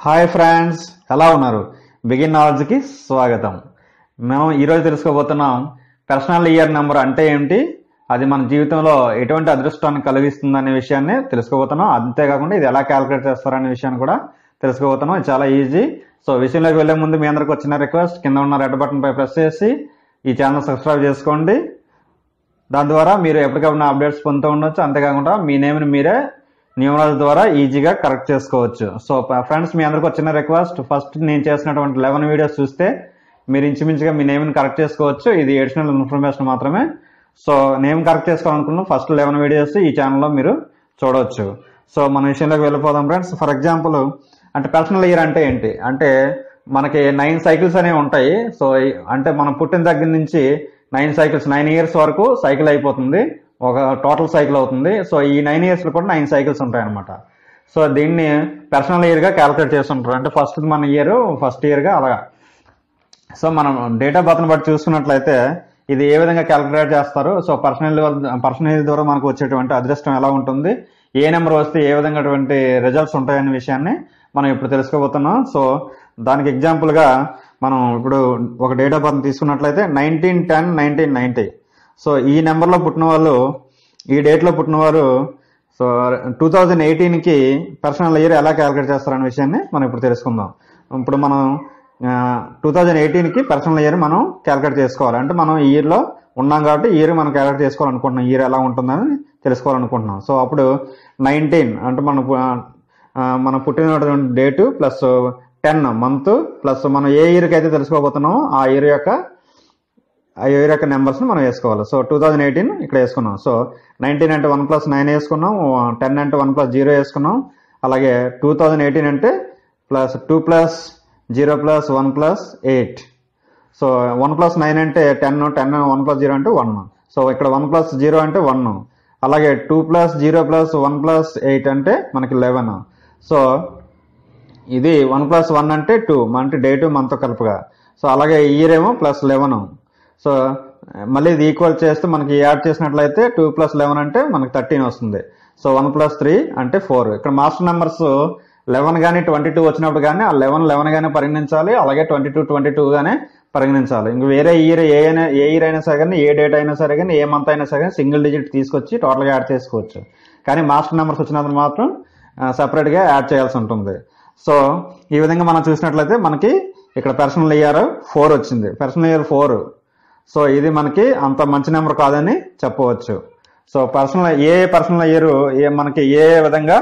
hi friends ఎలా ఉన్నారు begin నాలెడ్జ్కి స్వాగతం మేము ఈరోజు తెలుసుకోబోతున్నాం పర్సనల్ ఇయర్ నెంబర్ అంటే ఏమిటి అది మన జీవితంలో ఎటువంటి అదృష్టాన్ని కలిగిస్తుంది అనే విషయాన్ని తెలుసుకోబోతున్నాం అంతేకాకుండా ఇది ఎలా క్యాలిక్యులేట్ చేస్తారనే విషయాన్ని కూడా తెలుసుకోబోతున్నాం ఇది చాలా ఈజీ సో విషయంలోకి వెళ్లే ముందు మీ అందరికి వచ్చిన రిక్వెస్ట్ కింద ఉన్న రెడ్ బటన్ పై ప్రెస్ చేసి ఈ ఛానల్ సబ్స్క్రైబ్ చేసుకోండి దాని ద్వారా మీరు ఎప్పటికప్పుడు అప్డేట్స్ పొందుతూ ఉండొచ్చు అంతేకాకుండా మీ నేమ్ని మీరే న్యూమరాలజీ ద్వారా ఈజీగా కరెక్ట్ చేసుకోవచ్చు సో ఫ్రెండ్స్ మీ అందరికి వచ్చిన రిక్వెస్ట్ ఫస్ట్ నేను చేసినటువంటి లెవెన్ వీడియోస్ చూస్తే మీరు ఇంచుమించుగా మీ నేమ్ని కరెక్ట్ చేసుకోవచ్చు ఇది ఎడిషనల్ ఇన్ఫర్మేషన్ మాత్రమే సో నేమ్ కరెక్ట్ చేసుకోవాలనుకున్న ఫస్ట్ లెవెన్ వీడియోస్ ఈ ఛానల్లో మీరు చూడవచ్చు సో మన విషయంలోకి వెళ్ళిపోదాం ఫ్రెండ్స్ ఫర్ ఎగ్జాంపుల్ అంటే పర్సనల్ ఇయర్ అంటే ఏంటి అంటే మనకి నైన్ సైకిల్స్ అనేవి ఉంటాయి సో ఈ- అంటే మనం పుట్టిన దగ్గర నుంచి నైన్ సైకిల్స్ నైన్ ఇయర్స్ వరకు సైకిల్ అయిపోతుంది ఒక టోటల్ సైకిల్ అవుతుంది సో ఈ నైన్ ఇయర్స్లో కూడా నైన్ సైకిల్స్ ఉంటాయి అనమాట సో దీన్ని పర్సనల్ ఇయర్గా క్యాలిక్యులేట్ చేస్తుంటారు అంటే ఫస్ట్ మన ఇయర్ ఫస్ట్ ఇయర్గా అలాగా సో మనం డేట్ ఆఫ్ బర్త్ని బట్టి చూసుకున్నట్లయితే ఇది ఏ విధంగా క్యాలిక్యులేట్ చేస్తారు సో పర్సనల్ పర్సనల్ ద్వారా మనకు వచ్చేటువంటి అదృష్టం ఎలా ఉంటుంది ఏ నెంబర్ వస్తే ఏ విధంగాటువంటి రిజల్ట్స్ ఉంటాయనే విషయాన్ని మనం ఇప్పుడు తెలుసుకోబోతున్నాం సో దానికి ఎగ్జాంపుల్గా మనం ఇప్పుడు ఒక డేట్ ఆఫ్ బర్త్ తీసుకున్నట్లయితే nineteen ten nineteen ninety so ఈ నెంబర్లో పుట్టిన వాళ్ళు ఈ డేట్లో పుట్టిన వారు సో టూ థౌజండ్ ఎయిటీన్కి పర్సనల్ ఇయర్ ఎలా క్యాలిక్యులేట్ చేస్తారనే విషయాన్ని మనం ఇప్పుడు తెలుసుకుందాం ఇప్పుడు మనం టూ థౌజండ్ ఎయిటీన్కి పర్సనల్ ఇయర్ మనం క్యాలిక్యులేట్ చేసుకోవాలి అంటే మనం ఈ ఇయర్లో ఉన్నాం కాబట్టి ఈ ఇయర్ మనం క్యాలిక్యులేట్ చేసుకోవాలనుకుంటున్నాం ఇయర్ ఎలా ఉంటుందని తెలుసుకోవాలనుకుంటున్నాం సో అప్పుడు నైన్టీన్ అంటే మన పు- ఆ, మన పుట్టినటువంటి date plus ten month plus మనం ఏ ఇయర్కి అయితే తెలుసుకోబోతున్నామో ఆ ఇయర్ యొక్క ఆ ఇయర్ యొక్క నెంబర్స్ని మనం వేసుకోవాలి సో టూ థౌజండ్ ఎయిటీన్ ఇక్కడ వేసుకున్నాం సో నైన్టీన్ అంటే వన్ ప్లస్ నైన్ వేసుకున్నాం టెన్ అంటే వన్ ప్లస్ జీరో వేసుకున్నాం అలాగే టూ థౌజండ్ ఎయిటీన్ అంటే plus two plus zero plus one plus eight so one plus nine అంటే ten ten one plus zero అంటే వన్ సో ఇక్కడ one plus zero అంటే one అలాగే two plus zero plus one plus eight అంటే మనకి eleven so ఇది one plus one అంటే two అంటే డే టు మంత్ కలుపుగా సో అలాగే ఇయర్ ఏమో ప్లస్ లెవెన్ సో మళ్ళీ ఇది ఈక్వల్ చేస్తే మనకి యాడ్ చేసినట్లయితే టూ ప్లస్ లెవెన్ అంటే మనకి థర్టీన్ వస్తుంది సో వన్ ప్లస్ త్రీ అంటే ఫోర్ ఇక్కడ మాస్టర్ నెంబర్స్ లెవెన్ కానీ ట్వంటీ టూ వచ్చినప్పుడు కానీ ఆ లెవెన్ లెవెన్ గానే పరిగణించాలి అలాగే ట్వంటీ టూ ట్వంటీ టూ గానే పరిగణించాలి ఇంక వేరే ఇయర్ ఏ అయినా ఏ ఇయర్ అయినా సరే కానీ ఏ డేట్ అయినా సరే కానీ ఏ మంత్ అయినా సరే కానీ సింగిల్ డిజిట్ తీసుకొచ్చి టోటల్గా యాడ్ చేసుకోవచ్చు కానీ మాస్టర్ నెంబర్స్ వచ్చినప్పుడు మాత్రం సపరేట్గా యాడ్ చేయాల్సి ఉంటుంది సో ఈ విధంగా మనం చూసినట్లయితే మనకి ఇక్కడ పర్సనల్ ఇయర్ ఫోర్ వచ్చింది పర్సనల్ ఇయర్ ఫోర్ సో ఇది మనకి అంత మంచి నెంబర్ కాదని చెప్పవచ్చు సో పర్సనల్ ఏ పర్సనల్ ఇయర్ ఏ మనకి ఏ విధంగా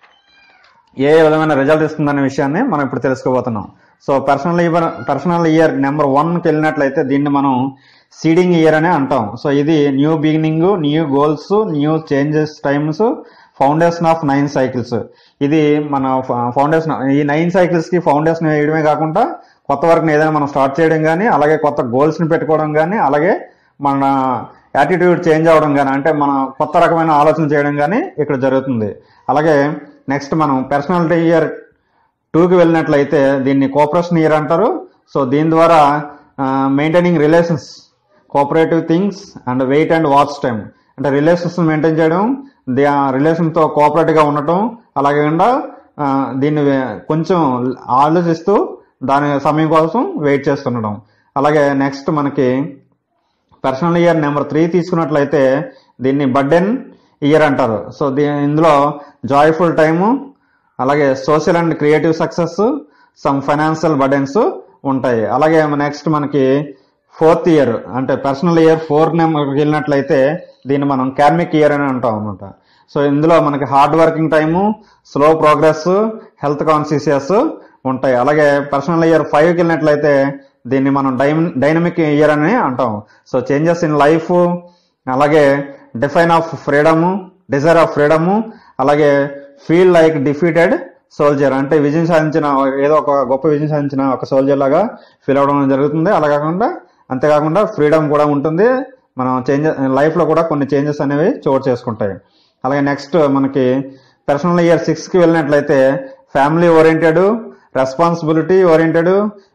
ఏ విధమైన రిజల్ట్ ఇస్తుందనే విషయాన్ని మనం ఇప్పుడు తెలుసుకోబోతున్నాం so personal year personal year number వన్కి వెళ్ళినట్లయితే దీన్ని మనం సీడింగ్ ఇయర్ అనే అంటాం సో ఇది new beginning new goals new changes times foundation of nine cycles ఇది మన ఫౌండేషన్ ఈ నైన్ సైకిల్స్ కి ఫౌండేషన్ వేయడమే కాకుండా కొత్త వర్క్ని ఏదైనా మనం స్టార్ట్ చేయడం కానీ అలాగే కొత్త గోల్స్ని పెట్టుకోవడం కానీ అలాగే మన యాటిట్యూడ్ చేంజ్ అవ్వడం కానీ అంటే మన కొత్త రకమైన ఆలోచన చేయడం కానీ ఇక్కడ జరుగుతుంది అలాగే నెక్స్ట్ మనం పర్సనాలిటీ ఇయర్ టూకి వెళ్ళినట్లయితే దీన్ని కోఆపరేషన్ ఇయర్ అంటారు సో దీని ద్వారా maintaining relations cooperative things and wait and watch time అంటే రిలేషన్స్ మెయింటైన్ చేయడం ది రిలేషన్తో కోఆపరేటివ్గా ఉండటం అలాగే కాకుండా, ఆ, దీన్ని వే- కొంచెం ఆలోచిస్తూ దాని సమయం కోసం వెయిట్ చేస్తుండడం అలాగే నెక్స్ట్ మనకి పర్సనల్ ఇయర్ నెంబర్ త్రీ తీసుకున్నట్లయితే దీన్ని బర్డెన్ ఇయర్ అంటారు సో దీ ఇందులో జాయ్ఫుల్ టైము అలాగే social and creative success some financial burdens ఉంటాయి అలాగే నెక్స్ట్ మనకి ఫోర్త్ ఇయర్ అంటే పర్సనల్ ఇయర్ ఫోర్ నెంబర్కి వెళ్ళినట్లయితే దీన్ని మనం కార్మిక్ ఇయర్ అని అంటాం అనమాట సో ఇందులో మనకి hard working time slow progress health conscious ఉంటాయి అలాగే పర్సనల్ ఇయర్ ఫైవ్కి వెళ్ళినట్లయితే దీన్ని మనం డైమ్ డైనమిక్ ఇయర్ అని అంటాం సో చేంజెస్ ఇన్ లైఫ్ అలాగే define of freedom desire of freedom అలాగే ఫీల్ లైక్ డిఫీటెడ్ సోల్జర్ అంటే విజయం సాధించిన ఏదో ఒక గొప్ప విజయం సాధించిన ఒక సోల్జర్ లాగా ఫీల్ అవడం జరుగుతుంది అలా కాకుండా అంతేకాకుండా ఫ్రీడమ్ కూడా ఉంటుంది మనం చేంజెస్ లైఫ్లో కూడా కొన్ని చేంజెస్ అనేవి చోటు చేసుకుంటాయి అలాగే నెక్స్ట్ మనకి పర్సనల్ ఇయర్ సిక్స్కి వెళ్ళినట్లయితే family oriented responsibility oriented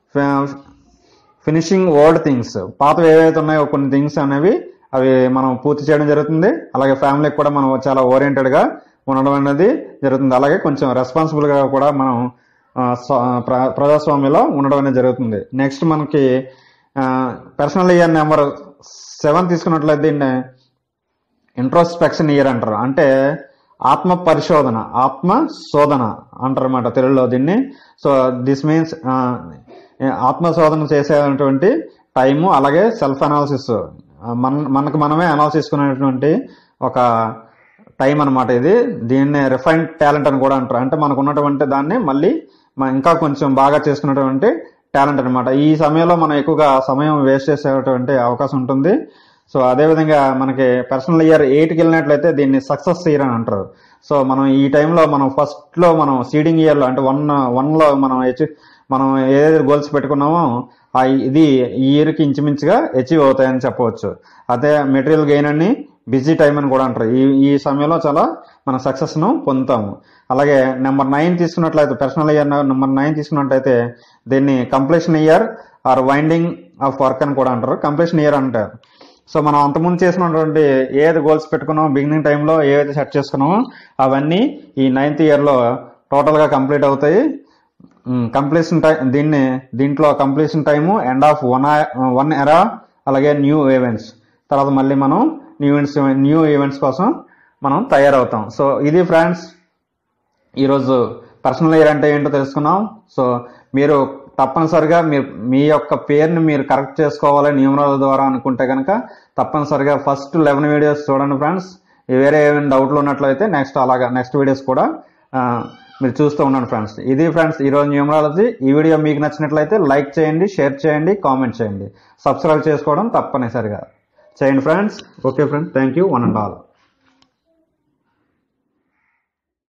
finishing old things పాతవి ఏవైతే ఉన్నాయో కొన్ని థింగ్స్ అనేవి అవి మనం పూర్తి చేయడం జరుగుతుంది అలాగే ఫ్యామిలీకి కూడా మనం చాలా ఓరియంటెడ్గా ఉండడం అనేది జరుగుతుంది అలాగే కొంచెం రెస్పాన్సిబుల్గా కూడా మనం ఆ, స్వ- ఆ, ప్ర- ప్రజాస్వామ్యంలో ఉండడం అనేది జరుగుతుంది నెక్స్ట్ మనకి పర్సనల్ ఇయర్ నెంబర్ సెవెన్ తీసుకున్నట్లయితే దీన్ని ఇంట్రోస్పెక్షన్ ఇయర్ అంటారు అంటే ఆత్మ పరిశోధన ఆత్మ శోధన అంటారు అనమాట తెలుగులో దీన్ని సో దిస్ మీన్స్ ఆత్మ శోధన చేసేటువంటి టైము అలాగే సెల్ఫ్ అనాలిసిస్ మన మనకు మనమే అనాలిసిస్ చేసుకునేటువంటి ఒక టైం అన్నమాట ఇది దీన్ని రిఫైన్డ్ టాలెంట్ అని కూడా అంటారు అంటే మనకు ఉన్నటువంటి దాన్ని మళ్ళీ మనం ఇంకా కొంచెం బాగా చేసుకున్నటువంటి టాలెంట్ అనమాట ఈ సమయంలో మనం ఎక్కువగా సమయం వేస్ట్ చేసేటువంటి అవకాశం ఉంటుంది సో అదేవిధంగా మనకి పర్సనల్ ఇయర్ ఎయిట్కి వెళ్ళినట్లయితే దీన్ని సక్సెస్ ఇయర్ అని అంటారు సో మనం ఈ టైంలో మనం ఫస్ట్లో మనం సీడింగ్ ఇయర్లో అంటే వన్ వన్లో మనం అచీవ్ మనం ఏదైతే గోల్స్ పెట్టుకున్నామో ఆ ఇది ఈ ఇయర్కి ఇంచుమించుగా అచీవ్ అవుతాయని చెప్పవచ్చు అదే మెటీరియల్ గెయిన్ అని బిజీ టైం అని కూడా అంటారు ఈ ఈ సమయంలో చాలా మన సక్సెస్ను పొందుతాము అలాగే నెంబర్ నైన్ తీసుకున్నట్లయితే పర్సనల్ ఇయర్ నెంబర్ నైన్ తీసుకున్నట్లయితే దీన్ని completion year or winding of work అని కూడా అంటారు కంప్లీషన్ ఇయర్ అంటారు సో మనం అంతకుముందు చేసినటువంటి ఏది గోల్స్ పెట్టుకున్నామో బిగినింగ్ టైంలో ఏవైతే సెట్ చేసుకున్నామో అవన్నీ ఈ నైన్త్ ఇయర్లో టోటల్గా కంప్లీట్ అవుతాయి కంప్లీషన్ టైం దీన్ని దీంట్లో completion time end of one one era అలాగే న్యూ ఈవెంట్స్ తర్వాత మళ్ళీ మనం న్యూ ఈవెంట్స్ న్యూ ఈవెంట్స్ కోసం మనం తయారవుతాం సో ఇది ఫ్రెండ్స్ ఈరోజు పర్సనల్ ఇయర్ అంటే ఏంటో తెలుసుకున్నాం సో మీరు తప్పనిసరిగా మీరు మీ యొక్క పేరుని మీరు కరెక్ట్ చేసుకోవాలి న్యూమరాల ద్వారా అనుకుంటే కనుక తప్పనిసరిగా ఫస్ట్ లెవెన్ వీడియోస్ చూడండి ఫ్రెండ్స్ వేరే ఏమైనా డౌట్లు ఉన్నట్లయితే నెక్స్ట్ అలాగా నెక్స్ట్ వీడియోస్ కూడా ఆ, మీరు చూస్తూ ఉండండి ఫ్రెండ్స్ ఇది ఫ్రెండ్స్ ఈరోజు న్యూమరాలజీ ఈ వీడియో మీకు నచ్చినట్లయితే లైక్ చేయండి షేర్ చేయండి కామెంట్ చేయండి సబ్స్క్రైబ్ చేసుకోవడం తప్పనిసరిగా చేయండి friends okay friends thank you one and all